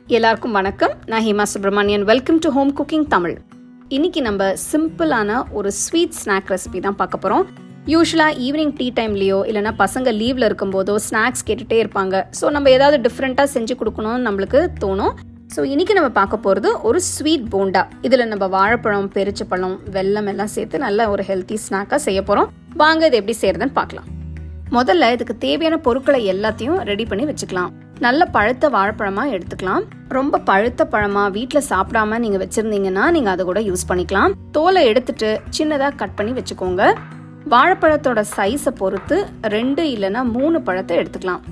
எல்லாருக்கும் வணக்கம் நான் Hema Subramanian welcome to home cooking Tamil இன்னைக்கு நம்ம சிம்பிளான ஒரு ஸ்வீட் ஸ்நாக் ரெசிபி தான் பார்க்க போகிறோம் யூஸ்வலாக ஈவினிங் டீ டைம்லேயோ இல்லைனா பசங்க லீவில் இருக்கும்போதோ ஸ்நாக்ஸ் கேட்டுகிட்டே இருப்பாங்க ஸோ நம்ம ஏதாவது டிஃப்ரெண்ட்டாக செஞ்சு கொடுக்கணும்னு நம்மளுக்கு தோணும் ஸோ இன்னைக்கு நம்ம பார்க்க போகிறது ஒரு ஸ்வீட் போண்டா இதில் நம்ம வாழைப்பழம் பெரிச்சப்பழம் வெல்லம் எல்லாம் சேர்த்து நல்ல ஒரு ஹெல்த்தி ஸ்நாக்காக செய்ய போகிறோம் வாங்க இது எப்படி செய்யறதுன்னு பார்க்கலாம் முதல்ல இதுக்கு தேவையான பொருட்களை எல்லாத்தையும் ரெடி பண்ணி வச்சுக்கலாம் நல்ல பழுத்த வாழைப்பழமா எடுத்துக்கலாம் ரொம்ப பழுத்த பழமா வீட்டில் சாப்பிடாம நீங்க வச்சிருந்தீங்கன்னா நீங்க அதை கூட யூஸ் பண்ணிக்கலாம் தோலை எடுத்துட்டு சின்னதா கட் பண்ணி வச்சுக்கோங்க வாழைப்பழத்தோட சைஸை பொறுத்து ரெண்டு இல்லைன்னா மூணு பழத்தை எடுத்துக்கலாம்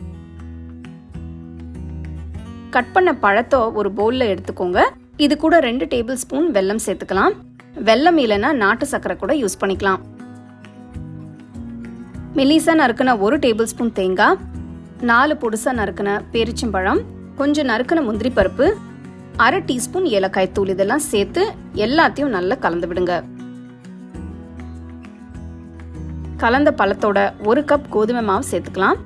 கட் பண்ண பழத்தை ஒரு பவுல்ல எடுத்துக்கோங்க இது கூட ரெண்டு டேபிள் ஸ்பூன் வெல்லம் சேர்த்துக்கலாம் வெல்லம் இல்லைன்னா நாட்டு சர்க்கரை கூட யூஸ் பண்ணிக்கலாம் மெலிசா நறுக்கின ஒரு டேபிள் ஸ்பூன் தேங்காய் நாலு பொடுசா நறுக்கின பேரிச்சம்பழம் கொஞ்சம் நறுக்கின முந்திரி பருப்பு அரை டீஸ்பூன் ஏலக்காய் தூள் இதெல்லாம் சேர்த்து எல்லாத்தையும் நல்லா கலந்து விடுங்க கலந்த பழத்தோட ஒரு கப் கோதுமை மாவு சேர்த்துக்கலாம்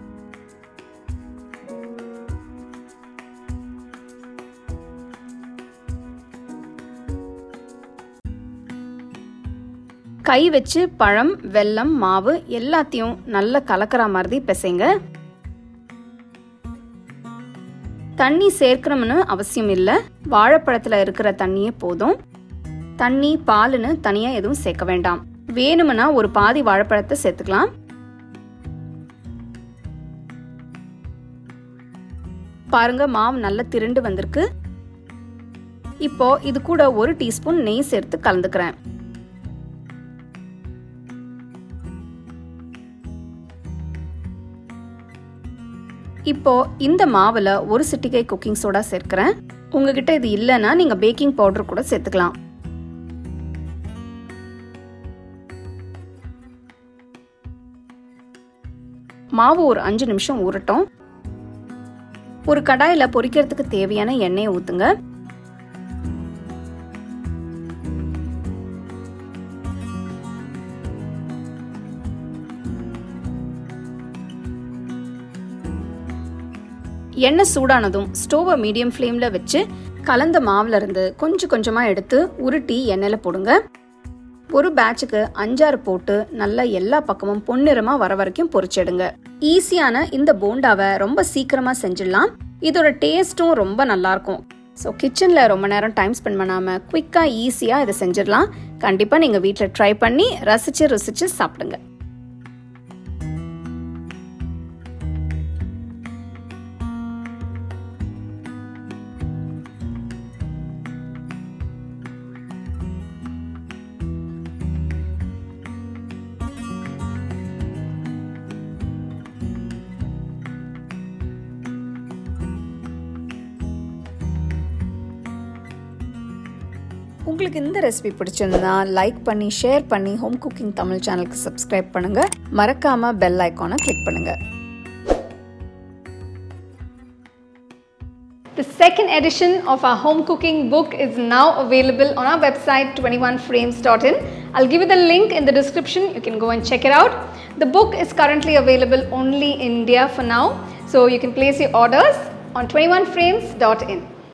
கை வச்சு பழம் வெல்லம் மாவு எல்லாத்தையும் நல்லா கலக்கிற மாதிரி பிசைங்க தண்ணி சேர்க்கணும்னு அவசியம் இல்லை வாழைப்பழத்துல இருக்கிற தண்ணியே போதும் தண்ணி பாலுன்னு தனியா எதுவும் சேர்க்க வேண்டாம் வேணும்னா ஒரு பாதி வாழைப்பழத்தை சேர்த்துக்கலாம் பாருங்க மாவு நல்லா திரண்டு வந்திருக்கு இப்போ இது கூட ஒரு டீஸ்பூன் நெய் சேர்த்து கலந்துக்கிறேன் இப்போ இந்த மாவில் ஒரு சிட்டிகை குக்கிங் சோடா சேர்க்கிறேன் உங்ககிட்ட இது இல்லைன்னா நீங்கள் பேக்கிங் பவுடர் கூட சேர்த்துக்கலாம் மாவு ஒரு அஞ்சு நிமிஷம் ஊறட்டும் ஒரு கடாயில் பொரிக்கிறதுக்கு தேவையான எண்ணெயை ஊற்றுங்க எண்ணெய் சூடானதும் ஸ்டோவை மீடியம் ஃப்ளேமில் வச்சு கலந்த மாவுல இருந்து கொஞ்சம் கொஞ்சமாக எடுத்து உருட்டி எண்ணெயில் போடுங்க ஒரு பேட்சுக்கு அஞ்சாறு போட்டு நல்லா எல்லா பக்கமும் பொன்னிறமாக வர வரைக்கும் பொரிச்சிடுங்க ஈஸியான இந்த போண்டாவை ரொம்ப சீக்கிரமாக செஞ்சிடலாம் இதோட டேஸ்ட்டும் ரொம்ப நல்லாயிருக்கும் ஸோ கிச்சனில் ரொம்ப நேரம் டைம் ஸ்பெண்ட் பண்ணாமல் குயிக்காக ஈஸியாக இதை செஞ்சிடலாம் கண்டிப்பாக நீங்கள் வீட்டில் ட்ரை பண்ணி ரசித்து ருசித்து சாப்பிடுங்க உங்களுக்கு இந்த ரெசிபி பிடிச்சிருந்தா லைக் பண்ணி ஷேர் பண்ணி ஹோம் குக்கிங் தமிழ் சேனலுக்கு சப்ஸ்கிரைப் பண்ணுங்க மறக்காம பெல் ஐக்கானை கிளிக் பண்ணுங்க The second edition of our home cooking book is now available on our website 21frames.in. I'll give you the link in the description. You can go and check it out. The book is currently available only in India for now, so you can place your orders on 21frames.in.